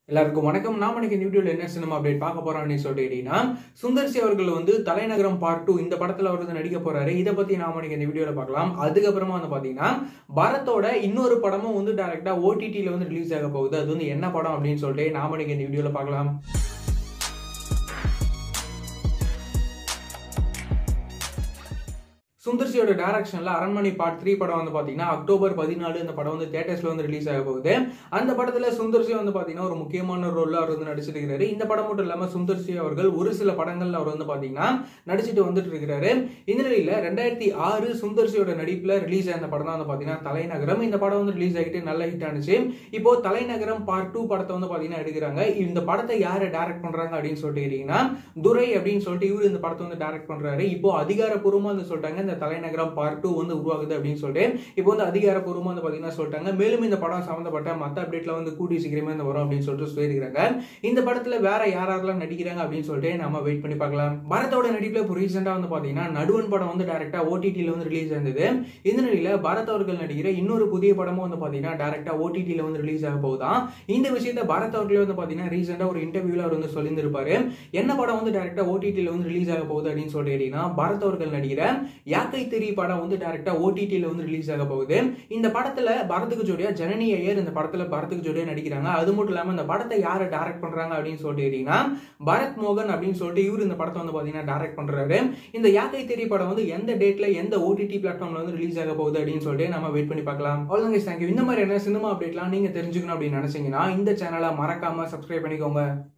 எல்லாருக்கும் வணக்கம் நாம இன்னைக்கு இந்த வீடியோல என்ன சினிமா அப்டேட் பார்க்க போறோம் அப்படின்னு சொல்லிட்டீங்கன்னா சுந்தர்சி அவர்கள் வந்து தலைநகரம் பார்ட் டூ இந்த படத்துல அவர் வந்து நடிக்க போறாரு இதை பத்தி நாம இன்னைக்கு இந்த வீடியோல பார்க்கலாம் அதுக்கப்புறமா வந்து பாத்தீங்கன்னா பரத்தோட இன்னொரு படமும் வந்து டைரக்டா ஓடிடியில வந்து ரிலீஸ் ஆக போகுது அது வந்து என்ன படம் அப்படின்னு சொல்லிட்டு நாம இன்னைக்கு இந்த வீடியோல பார்க்கலாம் சுந்தர்சியோட டைரக்ஷன்ல அரண்மனை பார்ட் த்ரீ படம் வந்து பாத்தீங்கன்னா அக்டோபர் பதினாலு இந்த படம் வந்து தியேட்டர்ஸ்ல வந்து ரிலீஸ் ஆக போகுது அந்த படத்துல சுந்தர்சி வந்து பாத்தீங்கன்னா ஒரு முக்கியமான ரோல்ல அவர் வந்து நடிச்சிருக்கிறாரு இந்த படம் மட்டும் இல்லாம சுந்தர்சி அவர்கள் ஒரு சில படங்கள்ல அவர் வந்து பாத்தீங்கன்னா நடிச்சிட்டு வந்துட்டு இருக்கிறாரு இந்த நிலையில ரெண்டாயிரத்தி ஆறு சுந்தர்சியோட நடிப்புல ரிலீஸ் ஆன படம் தான் வந்து பாத்தீங்கன்னா தலைநகரம் இந்த படம் வந்து ரிலீஸ் ஆகிட்டு நல்ல ஹிட் ஆனிச்சு இப்போ தலைநகரம் பார்ட் டூ படத்தை வந்து பாத்தீங்கன்னா எடுக்கிறாங்க இந்த படத்தை யாரு டைரக்ட் பண்றாங்க அப்படின்னு சொல்லிட்டு கேட்டீங்கன்னா துரை அப்படின்னு சொல்லிட்டு இவர் இந்த படத்தை வந்து டைரக்ட் பண்றாரு இப்போ அதிகாரப்பூர்வமா வந்து சொல்லிட்டாங்க இந்த தலைநகரம் பார்ட் டூ வந்து உருவாகுது அப்படின்னு சொல்லிட்டு இப்போ வந்து அதிகாரப்பூர்வமா வந்து பாத்தீங்கன்னா சொல்லிட்டாங்க மேலும் இந்த படம் சம்பந்தப்பட்ட மத்த அப்டேட்ல வந்து கூடி சீக்கிரமே வந்து வரும் அப்படின்னு சொல்லிட்டு சொல்லியிருக்காங்க இந்த படத்துல வேற யார் யாரெல்லாம் நடிக்கிறாங்க அப்படின்னு சொல்லிட்டு நம்ம வெயிட் பண்ணி பார்க்கலாம் பரத்தோட நடிப்புல இப்போ ரீசெண்டா வந்து பாத்தீங்கன்னா நடுவன் படம் வந்து டேரக்டா ஓடிடியில வந்து ரிலீஸ் ஆனது இந்த நிலையில பரத் அவர்கள் நடிக்கிற இன்னொரு புதிய படமும் வந்து பாத்தீங்கன்னா டேரக்டா ஓடிடியில வந்து ரிலீஸ் ஆக போகுதான் இந்த விஷயத்த பரத் அவர்களே வந்து பாத்தீங்கன்னா ரீசெண்டா ஒரு இன்டர்வியூல அவர் வந்து சொல்லியிருந்திருப்பாரு என்ன படம் வந்து டேரக்டா ஓடிடியில வந்து ரிலீஸ் ஆக போகுது அப்படின்னு சொல்லிட்டு கேட்டீங்கன்னா பரத் அவர்கள் நடிக்கிற யாக்கை திரி படம் வந்து டேரக்டா ஓடிடியில வந்து ரிலீஸ் ஆக போகுது இந்த படத்துல பரத்துக்கு ஜோடியா ஜனனி ஐயர் இந்த படத்துல பரத்துக்கு ஜோடியா நடிக்கிறாங்க அது மட்டும் இல்லாம இந்த படத்தை யாரு டைரக்ட் பண்றாங்க அப்படின்னு சொல்லிட்டு கேட்டீங்கன்னா பரத் மோகன் அப்படின்னு சொல்லிட்டு இவர் இந்த படத்தை வந்து பாத்தீங்கன்னா டைரக்ட் பண்றாரு இந்த யாக்கை தெரி படம் வந்து எந்த டேட்ல எந்த ஓடிடி பிளாட்ஃபார்ம்ல வந்து ரிலீஸ் ஆக போகுது அப்படின்னு சொல்லிட்டு நம்ம வெயிட் பண்ணி பார்க்கலாம் அவ்வளோங்க தேங்க்யூ இந்த மாதிரி என்ன சினிமா அப்டேட்லாம் நீங்க தெரிஞ்சுக்கணும் அப்படின்னு நினைச்சீங்கன்னா இந்த சேனலை மறக்காம சப்ஸ்கிரைப் பண்ணிக்கோங்க